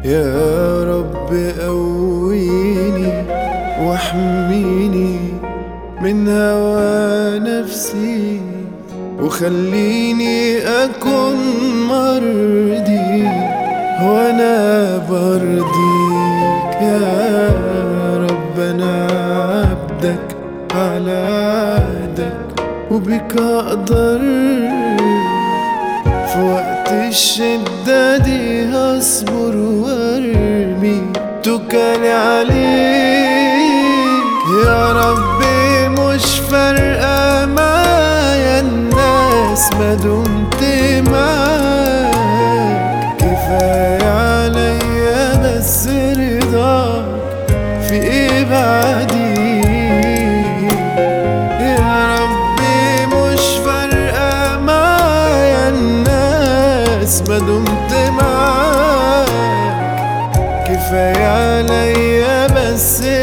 يا رب قويني واحميني من هوى نفسي وخليني أكون مرضي وأنا برضيك يا رب أنا عبدك على عهدك وبك أقدر في وقت الشدة دي هصبر وارمي توكلي عليك يا ربي مش فارقة معايا الناس ما دمت معاك كفاية عليا بس رضاك في ايه بعديك يا ربي مش فارقة معايا الناس ما دمت معاك كفاية عليا بس